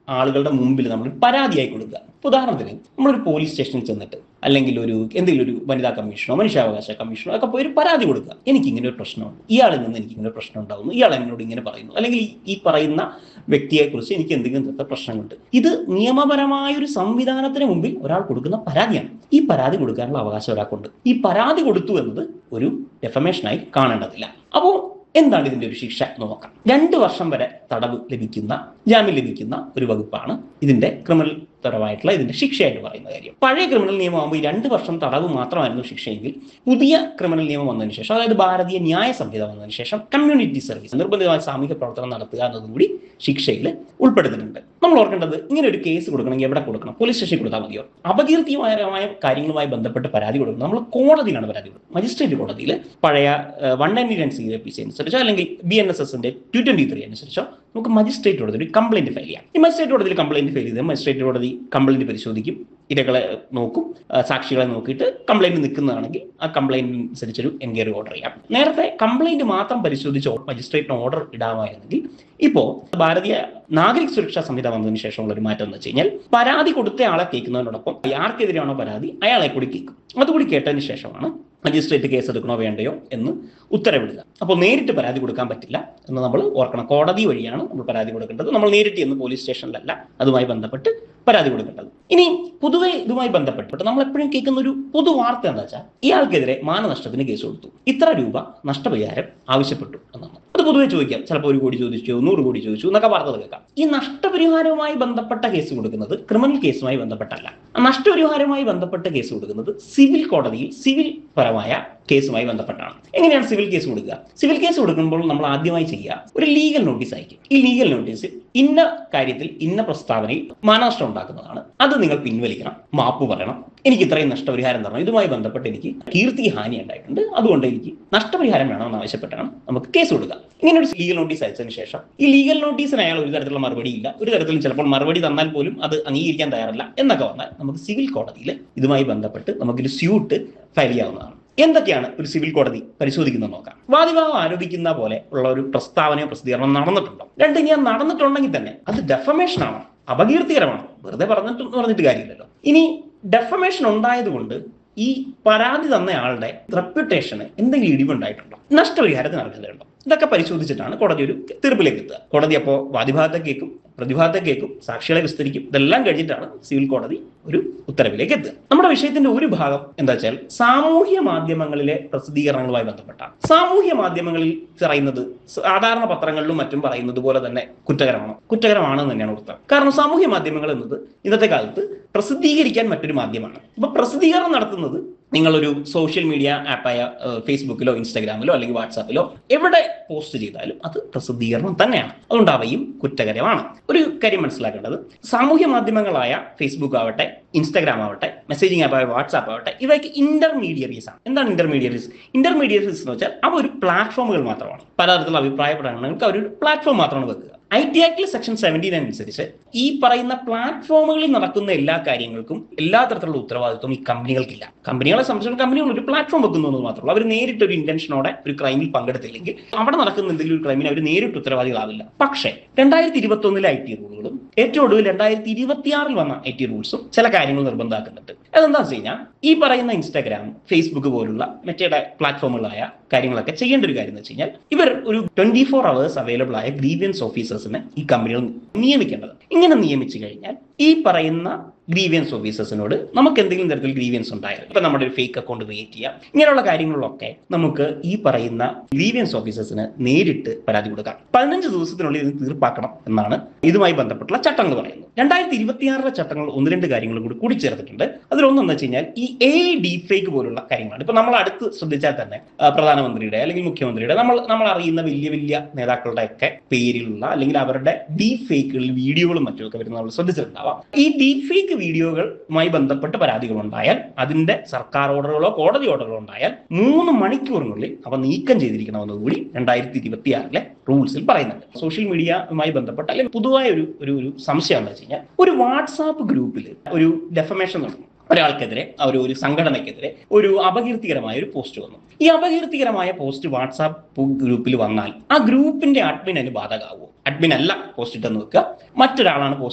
ആളുകളുടെ മുമ്പിൽ നമ്മൾ പരാതിയായി കൊടുക്കുക ഇപ്പൊ ഉദാഹരണത്തിന് നമ്മളൊരു പോലീസ് സ്റ്റേഷനിൽ ചെന്നിട്ട് അല്ലെങ്കിൽ ഒരു എന്തെങ്കിലും ഒരു വനിതാ കമ്മീഷനോ മനുഷ്യാവകാശ കമ്മീഷനോ ഒക്കെ പോയി ഒരു പരാതി കൊടുക്കുക എനിക്ക് ഇങ്ങനെ ഒരു പ്രശ്നമുണ്ട് ഇയാളിൽ നിന്ന് എനിക്ക് ഇങ്ങനെ ഒരു പ്രശ്നം ഉണ്ടാകുന്നു ഇയാൾ എന്നോട് ഇങ്ങനെ പറയുന്നു അല്ലെങ്കിൽ ഈ- ഈ പറയുന്ന വ്യക്തിയെക്കുറിച്ച് എനിക്ക് എന്തെങ്കിലും തരത്തിലുള്ള പ്രശ്നങ്ങളുണ്ട് ഇത് നിയമപരമായ ഒരു സംവിധാനത്തിന് മുമ്പിൽ ഒരാൾ കൊടുക്കുന്ന പരാതിയാണ് ഈ പരാതി കൊടുക്കാനുള്ള അവകാശം ഒരാൾക്കുണ്ട് ഈ പരാതി കൊടുത്തു എന്നത് ഒരു ഡെഫമേഷനായി കാണേണ്ടതില്ല അപ്പോൾ എന്താണ് ഇതിന്റെ ഒരു ശിക്ഷ എന്ന് നോക്കാം രണ്ട് വർഷം വരെ തടവ് ലഭിക്കുന്ന ജാമ്യം ലഭിക്കുന്ന ഒരു വകുപ്പാണ് ഇതിന്റെ ക്രിമിനൽ പരമായിട്ടുള്ള ഇതിന്റെ ശിക്ഷയായിട്ട് പറയുന്ന കാര്യം പഴയ ക്രിമിനൽ നിയമമാകുമ്പോൾ ഈ രണ്ട് വർഷം തടവ് മാത്രമായിരുന്നു ശിക്ഷയെങ്കിൽ പുതിയ ക്രിമിനൽ നിയമം വന്നതിന് ശേഷം അതായത് ഭാരതീയ ന്യായ സംഹിത വന്നതിന് ശേഷം കമ്മ്യൂണിറ്റി സർവീസ് നിർബന്ധിതമായ സാമൂഹിക പ്രവർത്തനം നടത്തുക എന്നതും കൂടി ശിക്ഷയിൽ ഉൾപ്പെടുത്തുന്നുണ്ട് നമ്മൾ ഓർക്കേണ്ടത് ഇങ്ങനെ ഒരു കേസ് കൊടുക്കണമെങ്കിൽ എവിടെ കൊടുക്കണം പോലീസ് സ്റ്റേഷനിൽ കൊടുത്താൽ മതിയോ അപകീർത്തിപരമായ കാര്യങ്ങളുമായി ബന്ധപ്പെട്ട് പരാതി കൊടുക്കുന്നത് നമ്മൾ കോടതിയിലാണ് പരാതി കൊടുക്കുന്നത് മജിസ്ട്രേറ്റ് കോടതിയിൽ പഴയ one ninety nine C P C അനുസരിച്ചോ അല്ലെങ്കിൽ ബി എൻ എസ് എസിന്റെ ടു ട്വന്റി ത്രീ അനുസരിച്ചോ നമുക്ക് മജിസ്ട്രേറ്റ് കോടതി ഒരു കംപ്ലൈന്റ് ഫയൽ ചെയ്യാം ഈ മജിസ്ട്രേറ്റ് കോടതിയിൽ കംപ്ലൈന്റ് ഫയൽ ചെയ്ത് മജിസ്ട്രേറ്റ് കോടതി കംപ്ലൈന്റ് പരിശോധിക്കും ഇരകളെ നോക്കും ആ, സാക്ഷികളെ നോക്കിയിട്ട് കംപ്ലൈന്റ് നിൽക്കുന്നതാണെങ്കിൽ ആ കംപ്ലൈന്റ് അനുസരിച്ചൊരു എൻക്വയറി ഓർഡർ ചെയ്യാം നേരത്തെ കംപ്ലൈന്റ് മാത്രം പരിശോധിച്ച് മജിസ്ട്രേറ്റിന് ഓർഡർ ഇടാമായിരുന്നെങ്കിൽ ഇപ്പോ ഭാരതീയ നാഗരിക സുരക്ഷാ സംഹിത വന്നതിന് ശേഷമുള്ള ഒരു മാറ്റം എന്ന് വെച്ച് കഴിഞ്ഞാൽ പരാതി കൊടുത്ത ആളെ കേൾക്കുന്നതിനോടൊപ്പം ആർക്കെതിരെയാണോ പരാതി അയാളെ കൂടി കേൾക്കും അതുകൂടി കേട്ടതിന് ശേഷമാണ് മജിസ്ട്രേറ്റ് കേസ് എടുക്കണോ വേണ്ടയോ എന്ന് ഉത്തരവിടുക അപ്പോൾ നേരിട്ട് പരാതി കൊടുക്കാൻ പറ്റില്ല എന്ന് നമ്മൾ ഓർക്കണം കോടതി വഴിയാണ് നമ്മൾ പരാതി കൊടുക്കേണ്ടത് നമ്മൾ നേരിട്ട് എന്ന് പോലീസ് സ്റ്റേഷനിലല്ല അതുമായി ബന്ധപ്പെട്ട് പരാതി കൊടുക്കേണ്ടത് ഇനി പൊതുവെ ഇതുമായി ബന്ധപ്പെട്ട് നമ്മൾ എപ്പോഴും കേൾക്കുന്ന ഒരു പൊതു വാർത്ത എന്താ വെച്ചാൽ ഇയാൾക്കെതിരെ മാനനഷ്ടത്തിന് കേസ് കൊടുത്തു ഇത്ര രൂപ നഷ്ടപരിഹാരം ആവശ്യപ്പെട്ടു എന്നാണ് അത് പൊതുവെ ചോദിക്കാം ചിലപ്പോൾ ഒരു കോടി ചോദിച്ചു നൂറ് കോടി ചോദിച്ചു എന്നൊക്കെ വാർത്തകൾ കേൾക്കാം ഈ നഷ്ടപരിഹാരവുമായി ബന്ധപ്പെട്ട കേസ് കൊടുക്കുന്നത് ക്രിമിനൽ കേസുമായി ബന്ധപ്പെട്ടല്ല ആ നഷ്ടപരിഹാരവുമായി ബന്ധപ്പെട്ട കേസ് കൊടുക്കുന്നത് സിവിൽ കോടതിയിൽ സിവിൽ പരമായ കേസുമായി ബന്ധപ്പെട്ടാണ് എങ്ങനെയാണ് സിവിൽ കേസ് കൊടുക്കുക സിവിൽ കേസ് കൊടുക്കുമ്പോൾ നമ്മൾ ആദ്യമായി ചെയ്യുക ഒരു ലീഗൽ നോട്ടീസ് അയക്കും ഈ ലീഗൽ നോട്ടീസിൽ ഇന്ന കാര്യത്തിൽ ഇന്ന പ്രസ്താവനയിൽ മാനനഷ്ടം ഉണ്ടാക്കുന്നതാണ് അത് നിങ്ങൾ പിൻവലിക്കണം മാപ്പ് പറയണം എനിക്ക് ഇത്രയും നഷ്ടപരിഹാരം തരണം ഇതുമായി ബന്ധപ്പെട്ട് എനിക്ക് കീർത്തി ഹാനി ഉണ്ടായിട്ടുണ്ട് അതുകൊണ്ട് എനിക്ക് നഷ്ടപരിഹാരം വേണമെന്ന് ആവശ്യപ്പെട്ടാണ് നമുക്ക് കേസ് കൊടുക്കുക ഇങ്ങനെ ഒരു ലീഗൽ നോട്ടീസ് അയച്ചതിന് ശേഷം ഈ ലീഗൽ നോട്ടീസിന് അയാൾ ഒരു തരത്തിലുള്ള മറുപടി ഇല്ല ഒരു തരത്തിലും ചിലപ്പോൾ മറുപടി തന്നാൽ പോലും അത് അംഗീകരിക്കാൻ തയ്യാറല്ല എന്നൊക്കെ വന്നാൽ നമുക്ക് സിവിൽ കോടതിയിൽ ഇതുമായി ബന്ധപ്പെട്ട് നമുക്കൊരു സ്യൂട്ട് ഫയൽ ചെയ്യാവുന്നതാണ് എന്തൊക്കെയാണ് ഒരു സിവിൽ കോടതി പരിശോധിക്കുന്നത് നോക്കാം വാദിഭാഗം ആരോപിക്കുന്ന പോലെ ഉള്ള ഒരു പ്രസ്താവനയോ പ്രസിദ്ധീകരണം നടന്നിട്ടുണ്ടോ രണ്ട് ഞാൻ നടന്നിട്ടുണ്ടെങ്കിൽ തന്നെ അത് ഡെഫമേഷൻ ആണോ അപകീർത്തികരമാണ് വെറുതെ പറഞ്ഞിട്ട് പറഞ്ഞിട്ട് കാര്യമില്ലല്ലോ ഇനി ഡെഫമേഷൻ ഉണ്ടായതുകൊണ്ട് ഈ പരാതി തന്നയാളുടെ റെപ്യൂട്ടേഷന് എന്തെങ്കിലും ഇടിവുണ്ടായിട്ടുണ്ടോ നഷ്ടപരിഹാരത്തിന് അർഹതയുണ്ടോ ഇതൊക്കെ പരിശോധിച്ചിട്ടാണ് കോടതി ഒരു തീർപ്പിലേക്ക് എത്തുക കോടതി അപ്പോൾ വാദിഭാഗത്തെ കേൾക്കും പ്രതിഭാഗത്തെ കേൾക്കും സാക്ഷികളെ വിസ്തരിക്കും ഇതെല്ലാം കഴിഞ്ഞിട്ടാണ് സിവിൽ കോടതി ഒരു ഉത്തരവിലേക്ക് എത്തുക നമ്മുടെ വിഷയത്തിന്റെ ഒരു ഭാഗം എന്താ വെച്ചാൽ സാമൂഹ്യ മാധ്യമങ്ങളിലെ പ്രസിദ്ധീകരണങ്ങളുമായി ബന്ധപ്പെട്ട സാമൂഹ്യ മാധ്യമങ്ങളിൽ പറയുന്നത് സാധാരണ പത്രങ്ങളിലും മറ്റും പറയുന്നത് പോലെ തന്നെ കുറ്റകരമാണോ കുറ്റകരമാണെന്ന് തന്നെയാണ് ഉത്തരം കാരണം സാമൂഹ്യ മാധ്യമങ്ങൾ എന്നത് ഇന്നത്തെ കാലത്ത് പ്രസിദ്ധീകരിക്കാൻ മറ്റൊരു മാധ്യമമാണ് ഇപ്പൊ പ്രസിദ്ധീകരണം നടത്തുന്നത് നിങ്ങളൊരു സോഷ്യൽ മീഡിയ ആപ്പായ ഏഹ്, ഫേസ്ബുക്കിലോ ഇൻസ്റ്റാഗ്രാമിലോ അല്ലെങ്കിൽ വാട്സാപ്പിലോ എവിടെ പോസ്റ്റ് ചെയ്താലും അത് പ്രസിദ്ധീകരണം തന്നെയാണ് അതുകൊണ്ട് അവയും കുറ്റകരമാണ് ഒരു കാര്യം മനസ്സിലാക്കേണ്ടത് സാമൂഹ്യ മാധ്യമങ്ങളായ ഫേസ്ബുക്ക് ആവട്ടെ ഇൻസ്റ്റാഗ്രാം ആവട്ടെ മെസ്സേജിംഗ് ആപ്പായ വാട്സാപ്പ് ആവട്ടെ ഇവയ്ക്ക് ഇന്റർമീഡിയറീസ് ആണ് എന്താണ് ഇന്റർമീഡിയറീസ് ഇന്റർമീഡിയറീസ് എന്ന് വെച്ചാൽ അവ ഒരു പ്ലാറ്റ്ഫോമുകൾ മാത്രമാണ് പലതരത്തിലുള്ള അഭിപ്രായ പ്രകടനങ്ങൾക്ക് അവരൊരു പ്ലാറ്റ്ഫോം മാത്രമാണ് വെക്കുക ഐ ടി ആക്ടിൽ സെക്ഷൻ സെവൻറ്റീൻ അനുസരിച്ച് ഈ പറയുന്ന പ്ലാറ്റ്ഫോമുകളിൽ നടക്കുന്ന എല്ലാ കാര്യങ്ങൾക്കും എല്ലാ തരത്തിലുള്ള ഉത്തരവാദിത്വം ഈ കമ്പനികൾക്കില്ല കമ്പനികളെ സംബന്ധിച്ചിടത്തോളം കമ്പനികൾ ഒരു പ്ലാറ്റ്ഫോം വെക്കുന്നു എന്ന് മാത്രമല്ല അവർ നേരിട്ട് ഒരു ഇന്റൻഷനോടെ ഒരു ക്രൈമിൽ പങ്കെടുത്തില്ലെങ്കിൽ അവിടെ നടക്കുന്ന എന്തെങ്കിലും ഒരു ക്രൈമിന് അവർ നേരിട്ട് ഉത്തരവാദികളാവില്ല പക്ഷേ രണ്ടായിരത്തി ഇരുപത്തി ഒന്നിലെ ഐ ടി റൂളുകളും ഏറ്റവും ഒടുവിൽ രണ്ടായിരത്തി ഇരുപത്തിയാറിൽ വന്ന ഐ ടി റൂൾസും ചില കാര്യങ്ങൾ നിർബന്ധമാക്കുന്നുണ്ട് അതെന്താ വെച്ച് കഴിഞ്ഞാൽ ഈ പറയുന്ന ഇൻസ്റ്റാഗ്രാം ഫേസ്ബുക്ക് പോലുള്ള മറ്റേ പ്ലാറ്റ്ഫോമുകളായ കാര്യങ്ങളൊക്കെ ചെയ്യേണ്ട ഒരു കാര്യം എന്ന് വെച്ച് കഴിഞ്ഞാൽ ഇവർ ഒരു ട്വന്റി ഫോർ അവേഴ്സ് അവൈലബിൾ ആയ ഗ്രീവിയൻസ് ഓഫീസേഴ്സിനെ ഈ കമ്പനികൾ നിയമിക്കേണ്ടത് ഇങ്ങനെ നിയമിച്ചു കഴിഞ്ഞാൽ ഈ പറയുന്ന ഗ്രീവിയൻസ് ഓഫീസേഴ്സിനോട് നമുക്ക് എന്തെങ്കിലും തരത്തിൽ ഗ്രീവിയൻസ് ഉണ്ടായാലും ഇപ്പൊ നമ്മുടെ ഒരു ഫേക്ക് അക്കൗണ്ട് ക്രിയേറ്റ് ചെയ്യാം ഇങ്ങനെയുള്ള കാര്യങ്ങളിലൊക്കെ നമുക്ക് ഈ പറയുന്ന ഗ്രീവിയൻസ് ഓഫീസേഴ്സിന് നേരിട്ട് പരാതി കൊടുക്കാം പതിനഞ്ച് ദിവസത്തിനുള്ളിൽ ഇത് തീർപ്പാക്കണം എന്നാണ് ഇതുമായി ബന്ധപ്പെട്ടുള്ള ചട്ടങ്ങൾ പറയുന്നത് രണ്ടായിരത്തി ഇരുപത്തിയാറിലെ ചട്ടങ്ങൾ ഒന്ന് രണ്ട് കാര്യങ്ങളും കൂടി കൂടിച്ചേർത്തിട്ടുണ്ട് അതിലൊന്നെന്ന് വെച്ച് കഴിഞ്ഞാൽ ഈ എ ഡി ഫേക്ക് പോലുള്ള കാര്യങ്ങളാണ് ഇപ്പൊ നമ്മൾ അടുത്ത് ശ്രദ്ധിച്ചാൽ തന്നെ ആ, പ്രധാനമന്ത്രിയുടെ അല്ലെങ്കിൽ മുഖ്യമന്ത്രിയുടെ നമ്മൾ നമ്മൾ അറിയുന്ന വലിയ വലിയ നേതാക്കളുടെ ഒക്കെ പേരിലുള്ള അല്ലെങ്കിൽ അവരുടെ ഡീപ് ഫേക്കുകളിൽ വീഡിയോകളും മറ്റുമൊക്കെ വരുന്നത് നമ്മൾ ശ്രദ്ധിച്ചിട്ടുണ്ടാവാം ഈ ഡീപ് ഫേക്ക് വീഡിയോകളുമായി ബന്ധപ്പെട്ട് പരാതികൾ ഉണ്ടായാൽ അതിന്റെ സർക്കാർ ഓർഡറുകളോ കോടതി ഓർഡറുകളോ ഉണ്ടായാൽ മൂന്ന് മണിക്കൂറിനുള്ളിൽ അവ നീക്കം ചെയ്തിരിക്കണമെന്ന് കൂടി രണ്ടായിരത്തി ഇരുപത്തിയാറിലെ റൂൾസിൽ പറയുന്നുണ്ട് സോഷ്യൽ മീഡിയയുമായി ബന്ധപ്പെട്ട അല്ലെങ്കിൽ പൊതുവായ ഒരു ഒരു ഒരു സംശയം എന്താ വെച്ച് കഴിഞ്ഞാൽ ഒരു വാട്സാപ്പ് ഗ്രൂപ്പിൽ ഒരു ഡെഫമേഷൻ നടന്നു ഒരാൾക്കെതിരെ ആ ഒരു ഒരു സംഘടനയ്ക്കെതിരെ ഒരു അപകീർത്തികരമായ ഒരു പോസ്റ്റ് വന്നു ഈ അപകീർത്തികരമായ പോസ്റ്റ് വാട്സാപ്പ് ഗ്രൂപ്പിൽ വന്നാൽ ആ ഗ്രൂപ്പിന്റെ അഡ്മിൻ അതിന് ബാധകമാവുമോ അഡ്മിൻ അല്ല പോസ്റ്റ് ഇട്ടെന്ന് വെക്കുക മറ്റൊരാളാണ് പോസ്റ്റ്